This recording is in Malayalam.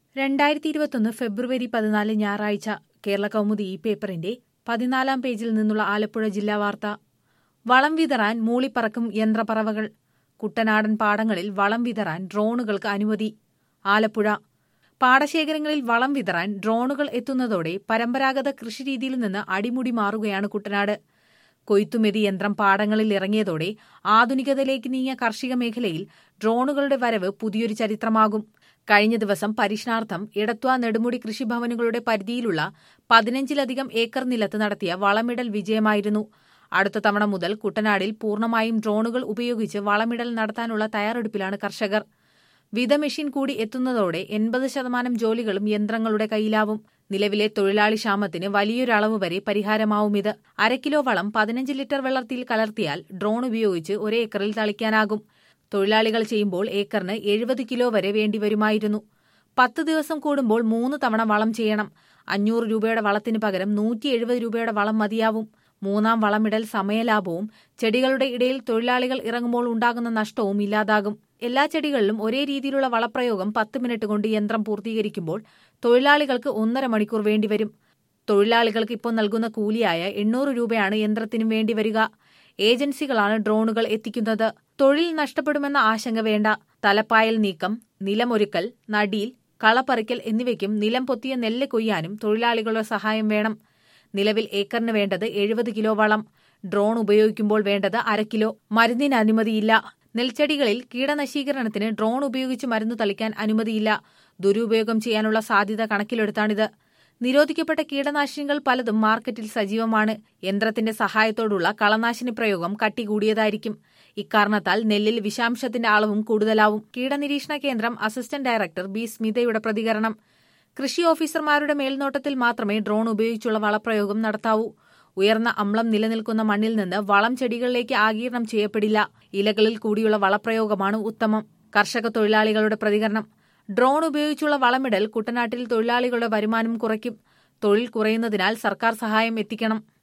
രണ്ടായിരത്തി ഇരുപത്തൊന്ന് ഫെബ്രുവരി പതിനാല് ഞായറാഴ്ച കേരള കൗമുദി ഈ പേപ്പറിന്റെ പതിനാലാം പേജിൽ നിന്നുള്ള ആലപ്പുഴ ജില്ലാ വാർത്ത വളം വിതറാൻ മൂളിപ്പറക്കും യന്ത്രപ്പറവകൾ കുട്ടനാടൻ പാടങ്ങളിൽ വളം വിതറാൻ ഡ്രോണുകൾക്ക് അനുമതി ആലപ്പുഴ പാടശേഖരങ്ങളിൽ വളം വിതറാൻ ഡ്രോണുകൾ എത്തുന്നതോടെ പരമ്പരാഗത കൃഷിരീതിയിൽ നിന്ന് അടിമുടി മാറുകയാണ് കുട്ടനാട് കൊയ്ത്തുമെതി യന്ത്രം പാടങ്ങളിൽ ഇറങ്ങിയതോടെ ആധുനികതയിലേക്ക് നീങ്ങിയ കാർഷിക മേഖലയിൽ ഡ്രോണുകളുടെ വരവ് പുതിയൊരു ചരിത്രമാകും കഴിഞ്ഞ ദിവസം പരീക്ഷണാർത്ഥം ഇടത്വ നെടുമുടി കൃഷിഭവനുകളുടെ പരിധിയിലുള്ള പതിനഞ്ചിലധികം ഏക്കർ നിലത്ത് നടത്തിയ വളമിടൽ വിജയമായിരുന്നു അടുത്ത തവണ മുതൽ കുട്ടനാടിൽ പൂർണ്ണമായും ഡ്രോണുകൾ ഉപയോഗിച്ച് വളമിടൽ നടത്താനുള്ള തയ്യാറെടുപ്പിലാണ് കർഷകർ വിത മെഷീൻ കൂടി എത്തുന്നതോടെ എൺപത് ശതമാനം ജോലികളും യന്ത്രങ്ങളുടെ കയ്യിലാവും നിലവിലെ തൊഴിലാളി ക്ഷാമത്തിന് വലിയൊരളവ് വരെ പരിഹാരമാവും ഇത് അര കിലോ വളം പതിനഞ്ച് ലിറ്റർ വെള്ളത്തിൽ കലർത്തിയാൽ ഡ്രോൺ ഉപയോഗിച്ച് ഒരേക്കറിൽ തളിക്കാനാകും തൊഴിലാളികൾ ചെയ്യുമ്പോൾ ഏക്കറിന് എഴുപത് കിലോ വരെ വേണ്ടിവരുമായിരുന്നു പത്ത് ദിവസം കൂടുമ്പോൾ മൂന്ന് തവണ വളം ചെയ്യണം അഞ്ഞൂറ് രൂപയുടെ വളത്തിന് പകരം നൂറ്റി എഴുപത് രൂപയുടെ വളം മതിയാവും മൂന്നാം വളമിടൽ സമയലാഭവും ചെടികളുടെ ഇടയിൽ തൊഴിലാളികൾ ഇറങ്ങുമ്പോൾ ഉണ്ടാകുന്ന നഷ്ടവും ഇല്ലാതാകും എല്ലാ ചെടികളിലും ഒരേ രീതിയിലുള്ള വളപ്രയോഗം പത്ത് മിനിറ്റ് കൊണ്ട് യന്ത്രം പൂർത്തീകരിക്കുമ്പോൾ തൊഴിലാളികൾക്ക് ഒന്നര മണിക്കൂർ വേണ്ടിവരും തൊഴിലാളികൾക്ക് ഇപ്പോൾ നൽകുന്ന കൂലിയായ എണ്ണൂറ് രൂപയാണ് യന്ത്രത്തിനും വേണ്ടിവരിക ഏജൻസികളാണ് ഡ്രോണുകൾ എത്തിക്കുന്നത് തൊഴിൽ നഷ്ടപ്പെടുമെന്ന ആശങ്ക വേണ്ട തലപ്പായൽ നീക്കം നിലമൊരുക്കൽ നടീൽ കളപ്പറിക്കൽ എന്നിവയ്ക്കും നിലം പൊത്തിയ നെല്ല് കൊയ്യാനും തൊഴിലാളികളുടെ സഹായം വേണം നിലവിൽ ഏക്കറിന് വേണ്ടത് എഴുപത് കിലോ വളം ഡ്രോൺ ഉപയോഗിക്കുമ്പോൾ വേണ്ടത് അര കിലോ മരുന്നിന് അനുമതിയില്ല നെൽച്ചെടികളിൽ കീടനശീകരണത്തിന് ഡ്രോൺ ഉപയോഗിച്ച് മരുന്ന് തളിക്കാൻ അനുമതിയില്ല ദുരുപയോഗം ചെയ്യാനുള്ള സാധ്യത കണക്കിലെടുത്താണിത് നിരോധിക്കപ്പെട്ട കീടനാശിനികൾ പലതും മാർക്കറ്റിൽ സജീവമാണ് യന്ത്രത്തിന്റെ സഹായത്തോടുള്ള കളനാശിനി പ്രയോഗം കട്ടി കൂടിയതായിരിക്കും ഇക്കാരണത്താൽ നെല്ലിൽ വിഷാംശത്തിന്റെ അളവും കൂടുതലാവും കീടനിരീക്ഷണ കേന്ദ്രം അസിസ്റ്റന്റ് ഡയറക്ടർ ബി സ്മിതയുടെ പ്രതികരണം കൃഷി ഓഫീസർമാരുടെ മേൽനോട്ടത്തിൽ മാത്രമേ ഡ്രോൺ ഉപയോഗിച്ചുള്ള വളപ്രയോഗം നടത്താവൂ ഉയർന്ന അമ്ലം നിലനിൽക്കുന്ന മണ്ണിൽ നിന്ന് വളം ചെടികളിലേക്ക് ആഗീരണം ചെയ്യപ്പെടില്ല ഇലകളിൽ കൂടിയുള്ള വളപ്രയോഗമാണ് ഉത്തമം കർഷക തൊഴിലാളികളുടെ പ്രതികരണം ഡ്രോൺ ഉപയോഗിച്ചുള്ള വളമിടൽ കുട്ടനാട്ടിൽ തൊഴിലാളികളുടെ വരുമാനം കുറയ്ക്കും തൊഴിൽ കുറയുന്നതിനാൽ സർക്കാർ സഹായം എത്തിക്കണം